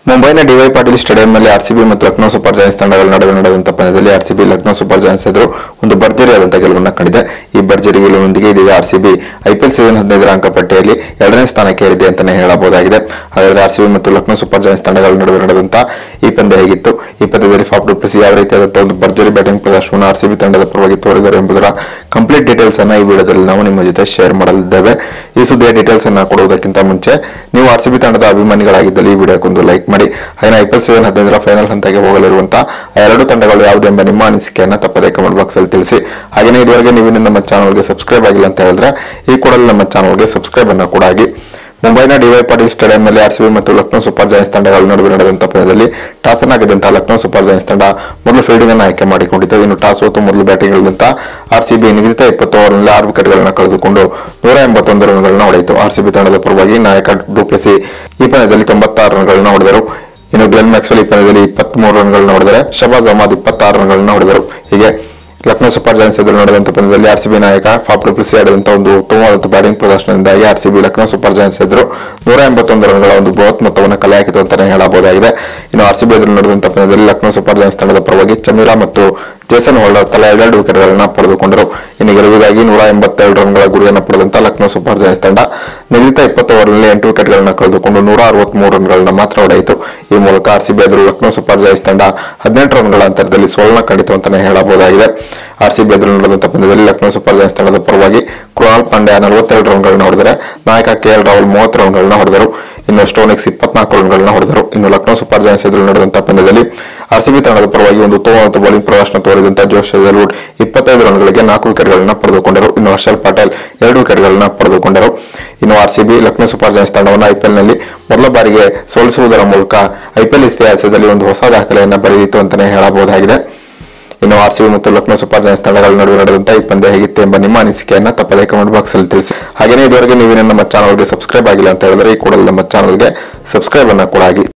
ಮುಂಬೈನ D Y Patil ಸ್ಟೇಡಿಯಂನಲ್ಲಿ RCB ಮತ್ತು Lucknow Super Giants ತಂಡಗಳ ನಡುವೆ ನಡೆದಂತ ಪಂದ್ಯದಲ್ಲಿ ಆರ್ಸಿಬಿ ಲಕ್ನೋ ಸೂಪರ್ ಜಾಯನ್ಸ್ ಎದುರು ಒಂದು ಭರ್ಜರಿಯಾದಂತಹ ಗೆಲುವನ್ನು ಕಂಡಿದೆ ಈ ಭರ್ಜರಿ ಗೆಲುವಿನೊಂದಿಗೆ ಇದೀಗ ಆರ್ಸಿಬಿ ಐಪಿಎಲ್ ಸೀಸನ್ ಹದಿನೈದರ ಅಂಕ ಪಟ್ಟಿಯಲ್ಲಿ ಎರಡನೇ ಸ್ಥಾನಕ್ಕೆ ಏರಿದೆ ಅಂತಾನೆ ಹೇಳಬಹುದಾಗಿದೆ ಹಾಗಾದ್ರೆ ಆರ್ಸಿಬಿ ಮತ್ತು ಲಕ್ನೋ ಸೂಪರ್ ಜಾಯನ್ಸ್ ತಂಡಗಳ ನಡುವೆ ನಡೆದಂತ ಈ ಪಂದ್ಯ ಹೇಗಿತ್ತು ಈ ಪಂದ್ಯದಲ್ಲಿ ಫಾಫ್ ಡುಪ್ಲಿಸಿ ಯಾವ ರೀತಿಯಾದಂತಹ ಒಂದು ಭರ್ಜರಿ ಬ್ಯಾಟಿಂಗ್ ಪ್ರದರ್ಶನವನ್ನು ಆರ್ಸಿಬಿ ತಂಡದ ಪರವಾಗಿ ತೋರಿದರು ಎಂಬುದರ ಕಂಪ್ಲೀಟ್ ಡೀಟೇಲ್ಸ್ ಅನ್ನ ಈ ವಿಡಿಯೋದಲ್ಲಿ ನಾವು ನಿಮ್ಮ ಜೊತೆ ಶೇರ್ ಮಾಡಲಿದ್ದೇವೆ ಈ ಸುದ್ದಿಯ ಡೀಟೇಲ್ಸ್ ಅನ್ನ ಕೊಡುವುದಕ್ಕಿಂತ ಮುಂಚೆ ನೀವು ಆರ್ಸಿಬಿ ತಂಡದ ಅಭಿಮಾನಿಗಳಾಗಿದ್ದಲ್ಲಿ ಈ ವಿಡಿಯೋಕ್ಕೊಂದು ಲೈಕ್ ಮಾಡಿ ಹಾಗೆ ಐಪಿಎಲ್ ಸೀಸನ್ ಹದಿನೈದರ ಫೈನಲ್ ಹಂತಕ್ಕೆ ಹೋಗಲಿರುವಂತಹ ಆ ಎರಡು ತಂಡಗಳು ಯಾವುದು ಎಂಬ ನಿಮ್ಮ ಅನಿಸಿಕೆಯನ್ನ ತಪ್ಪದೇ ಕಮೆಂಟ್ ಬಾಕ್ಸ್ ಅಲ್ಲಿ ತಿಳಿಸಿ ಹಾಗೆಯೇ ಇದುವರೆಗೆ ನೀವು ಇನ್ನು ನಮ್ಮ ಚಾನಲ್ಗೆ ಸಬ್ಸ್ಕ್ರೈಬ್ ಆಗಿಲ್ಲ ಅಂತ ಹೇಳಿದ್ರೆ ಈ ಕೂಡಲೇ ನಮ್ಮ ಚಾನಲ್ಗೆ ಸಬ್ಸ್ಕ್ರೈಬ್ ಅನ್ನ ಕೂಡ ಆಗಿ ಮುಂಬೈನ ಡಿವೈ ಪಾಟೀಲ್ ಸ್ಟೇಡಿಯಂನಲ್ಲಿ ಆರ್ಸಿಬಿ ಮತ್ತು ಲಕ್ನೋ ಸೂಪರ್ ಜಾಯನ್ಸ್ ತಂಡಗಳ ನಡುವೆ ನಡೆದಂತಹ ಪಂದ್ಯದಲ್ಲಿ ಟಾಸ್ ಅನ್ನ ಗೆದ್ದಂತಹ ಲಕ್ನೋ ಸೂಪರ್ ಜಾಯನ್ಸ್ ತಂಡ ಮೊದಲು ಫೀಲ್ಡಿಂಗ್ ಅನ್ನು ಆಯ್ಕೆ ಮಾಡಿಕೊಂಡಿತು ಇನ್ನು ಟಾಸ್ ಹೊತ್ತು ಮೊದಲು ಬ್ಯಾಟಿಂಗ್ ಇಳಿದಂತಹ ಆರ್ಸಿಬಿ ನಿಗದಿತ ಇಪ್ಪತ್ತು ಓವರ್ನಲ್ಲಿ ಆರು ವಿಕೆಟ್ಗಳನ್ನು ಕಳೆದುಕೊಂಡು ನೂರ ಎಂಬತ್ತೊಂದು ರನ್ಗಳನ್ನು ಹೊಡೆಯಿತು ಆರ್ಸಿಬಿ ತಂಡದ ಪರವಾಗಿ ನಾಯಕ ಡೂಪ್ಲೆಸಿ ಈ ಪಂದ್ಯದಲ್ಲಿ ತೊಂಬತ್ತಾರು ರನ್ಗಳನ್ನು ಹೊಡೆದರು ಇನ್ನು ಗ್ಲೆನ್ ಮ್ಯಾಕ್ಸ್ವೆಲ್ ಈ ಪಂದ್ಯದಲ್ಲಿ ಇಪ್ಪತ್ಮೂರು ರನ್ಗಳನ್ನು ಹೊಡೆದರೆ ಶಬಾಜ್ ಅಹಮದ್ ಇಪ್ಪತ್ತಾರು ರನ್ಗಳನ್ನು ಹೊಡೆದರು ಹೀಗೆ ಲಕ್ನೋ ಸೂಪರ್ ಜಾಯನ್ಸ್ ಎದುರು ನಡೆದಂತ ಪಂದ್ಯದಲ್ಲಿ ಆರ್ಸಿಬಿ ನಾಯಕ ಫಾಫ್ ಡುಪ್ಲಿಸಿ ಆಡಿದಂತ ಒಂದು ಉತ್ತಮವಾದ ಬ್ಯಾಟಿಂಗ್ ಪ್ರದರ್ಶನದಿಂದಾಗಿ ಆರ್ಸಿಬಿ ಲಕ್ನೋ ಸೂಪರ್ ಜಾಯನ್ಸ್ ಎದುರು ನೂರ ಎಂಬತ್ತೊಂದು ರನ್ಗಳ ಒಂದು ಬೃಹತ್ ಮೊತ್ತವನ್ನು ಕಲೆ ಹಾಕಿತು ಅಂತಾನೆ ಹೇಳಬಹುದಾಗಿದೆ ಇನ್ನು ಆರ್ಸಿಬಿ ಎದುರು ನಡೆದಂತ ಪಂದ್ಯದಲ್ಲಿ ಲಕ್ನೋ ಸೂಪರ್ ಜಾಯನ್ಸ್ ತಂಡದ ಪರವಾಗಿ ಚಮೀರಾ ಮತ್ತು ಜೇಸನ್ ಹೋಲ್ಡರ್ ತಲಾ ಎರಡು ವಿಕೆಟ್ಗಳನ್ನು ಪಡೆದುಕೊಂಡರು ಇನ್ನು ಗೆಲುವಿಗಾಗಿ ನೂರ ಎಂಬತ್ತೆರಡು ರನ್ಗಳ ಗುರಿಯನ್ನು ಪಡೆದಂತ ಲಕ್ನೋ ಸೂಪರ್ ಜಾಯನ್ಸ್ ತಂಡ ನಿಗದಿತ ಇಪ್ಪತ್ತು ಓವರ್ನಲ್ಲಿ ಎಂಟು ವಿಕೆಟ್ಗಳನ್ನು ಕಳೆದುಕೊಂಡು ನೂರ ಅರವತ್ಮೂರು ರನ್ಗಳನ್ನ ಮಾತ್ರ ಹೊಡೆಯಿತು ಈ ಮೂಲಕ ಆರ್ಸಿಬಿ ಎದುರು ಲಕ್ನೋ ಸೂಪರ್ ಜಾಯನ್ಸ್ ತಂಡ ಹದಿನೆಂಟು ರನ್ಗಳ ಅಂತರದಲ್ಲಿ ಸೋಲನ ಕಂಡಿತು ಅಂತಾನೆ ಹೇಳಬಹುದಾಗಿದೆ ಆರ್ಸಿಬಿ ಎದುರು ನಡೆದಂತ ಪಂದ್ಯದಲ್ಲಿ ಲಕ್ನೋ ಸೂಪರ್ ಜಾಯನ್ಸ್ ತಂಡದ ಪರವಾಗಿ ಕೃಣಾಲ್ ಪಾಂಡ್ಯ ನಲವತ್ತೆರಡು ರನ್ಗಳನ್ನ ಹೊಡೆದರೆ ನಾಯಕ ಕೆ ಎಲ್ ರಾಹುಲ್ ಮೂವತ್ತು ರನ್ಗಳನ್ನ ಹೊಡೆದರು ಇನ್ನು ಸ್ಟೋನಿಕ್ಸ್ ಇಪ್ಪತ್ನಾಲ್ಕು ರನ್ಗಳನ್ನ ಹೊಡೆದರು ಇನ್ನು ಲಕ್ನೋ ಸೂಪರ್ ಜಾಯನ್ಸ್ ಎದುರು ನಡೆದಂತ ಪಂದ್ಯದಲ್ಲಿ ಆರ್ಸಿಬಿ ತಂಡದ ಪರವಾಗಿ ಒಂದು ಉತ್ತಮವಾದ ಬೌಲಿಂಗ್ ಪ್ರದರ್ಶನ ತೋರಿದಂತ ಜೋಶ್ ಹೆಜಲ್ವುಡ್ ಇಪ್ಪತ್ತೈದು ರನ್ಗಳಿಗೆ ನಾಲ್ಕು ವಿಕೆಟ್ಗಳನ್ನ ಪಡೆದುಕೊಂಡರು ಇನ್ನು ಹರ್ಷಲ್ ಪಟೇಲ್ ಎರಡು ವಿಕೆಟ್ಗಳನ್ನ ಪಡೆದುಕೊಂಡರು ಇನ್ನು ಆರ್ಸಿಬಿ ಲಕ್ನೋ ಸೂಪರ್ ಜಾಯನ್ಸ್ ತಂಡವನ್ನು ಐಪಿಎಲ್ ನಲ್ಲಿ ಮೊದಲ ಬಾರಿಗೆ ಸೋಲಿಸುವುದರ ಮೂಲಕ ಐಪಿಎಲ್ ಇತಿಹಾಸದಲ್ಲಿ ಒಂದು ಹೊಸ ದಾಖಲೆಯನ್ನ ಬರೆದಿತ್ತು ಅಂತಾನೆ ಹೇಳಬಹುದಾಗಿದೆ ಇನ್ನು ಆರ್ಸಿಬಿ ಮತ್ತು ಲಕ್ನೋ ಸೂಪರ್ ಜಾಯನ್ಸ್ ತಂಡಗಳ ನಡುವೆ ನಡೆದಂತ ಈ ಪಂದ್ಯ ಹೇಗಿತ್ತು ಎಂಬ ನಿಮ್ಮ ಅನಿಸಿಕೆಯನ್ನ ತಪ್ಪದೇ ಕಮೆಂಟ್ ಬಾಕ್ಸ್ ಅಲ್ಲಿ ತಿಳಿಸಿ ಹಾಗೆಯೇ ಇದುವರೆಗೆ ನೀವು ನಮ್ಮ ಚಾನಲ್ಗೆ ಸಬ್ಸ್ಕ್ರೈಬ್ ಆಗಿಲ್ಲ ಅಂತ ಹೇಳಿದ್ರೆ ಈ ಕೂಡಲೇ ನಮ್ಮ ಚಾನಲ್ಗೆ ಸಬ್ಸ್ಕ್ರೈಬ್ ಅನ್ನ ಕೂಡ ಆಗಿ